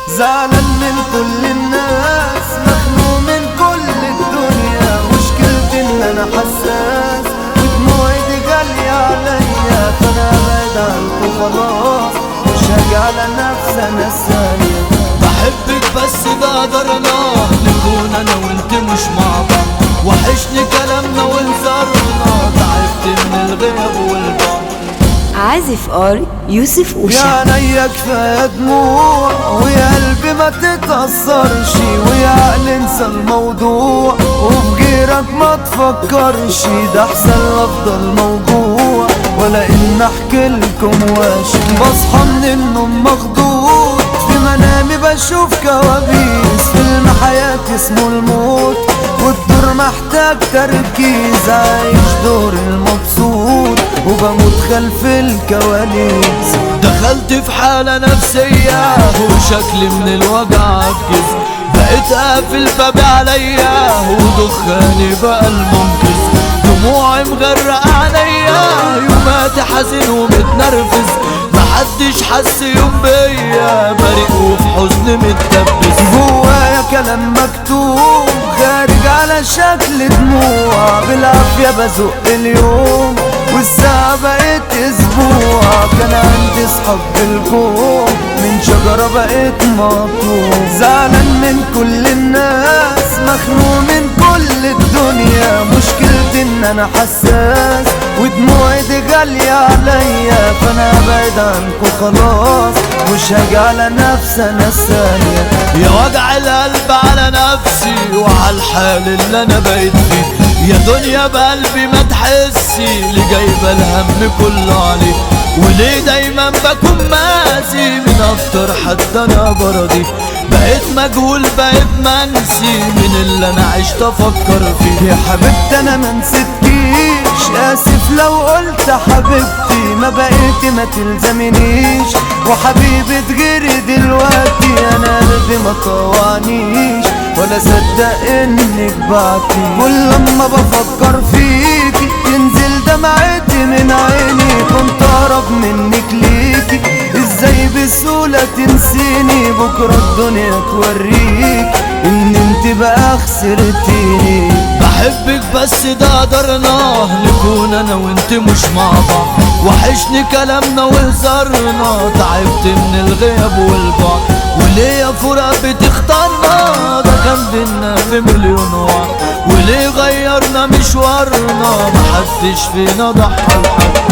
زعلان من كل الناس مخنوق من كل الدنيا مشكلتي ان انا حساس ودموعي دي غالية عليا فانا ابعد عنكم خلاص مش هاجي على نفسي انا الثانية بحبك بس ده قدرنا نكون انا وانت مش مع بعض وحشني كلامنا وهزارنا تعبت من الغياب والبعد عازف ار يوسف يا اوشا عينيا كفاية دموع ويا قلبي ما تتأثرش ويا عقل انسى الموضوع وفي غيرك ما تفكرش ده احسن افضل موجوع ولا ان احكي لكم واش بصحى من النوم مخضوض في منامي بشوف كوابيس فيلم حياتي اسمه الموت والدور محتاج تركيز عايش دور المبسوط وبموت خلف الكواليس دخلت في حالة نفسية وشكلي من الوجع عجز بقيت قافل بابي عليا ودخاني بقى المنقذ دموعي مغرقة عليا يوماتي حزين ومتنرفز محدش حس يوم بيا بريء وفي حزن متدبس جوايا كلام مكتوب خارج على شكل دموع بالعافية بزق اليوم والساعة بقت اسبوع كان عندي صحاب بالكوم من شجرة بقيت مقطوع زعلان من كل الناس مخنوق من كل الدنيا مشكلتي ان انا حساس ودموعي دي غالية عليا فانا ابعد عنكم خلاص مش هاجي على نفسي انا الثانية يا وجع القلب على نفسي وعلى الحال اللي انا بقيت فيه يا دنيا بقلبي ما تحسي اللي جايبه الهم كله عليه وليه دايما بكون ماسي من اكتر حد انا برضي بقيت مجهول بقيت منسي من اللي انا عشت افكر فيه يا حبيبتي انا ما نسيتكيش اسف لو قلت حبيبتي ما بقيت ما تلزمنيش وحبيبة غيري دلوقتي انا قلبي ما طوعنيش ولا صدق انك بعتي كل لما بفكر فيكي تنزل دمعتي من عيني كنت اقرب منك ليكي ازاي بسهولة تنسيني بكرة الدنيا توريك ان انت بقى خسرتيني بحبك بس ده قدرنا نكون انا وانت مش مع بعض وحشني كلامنا وهزارنا تعبت من الغياب والبعد وليه يا فراق بتختارنا ده كان بينا في مليون وعد وليه غيرنا مشوارنا محدش فينا ضحى لحد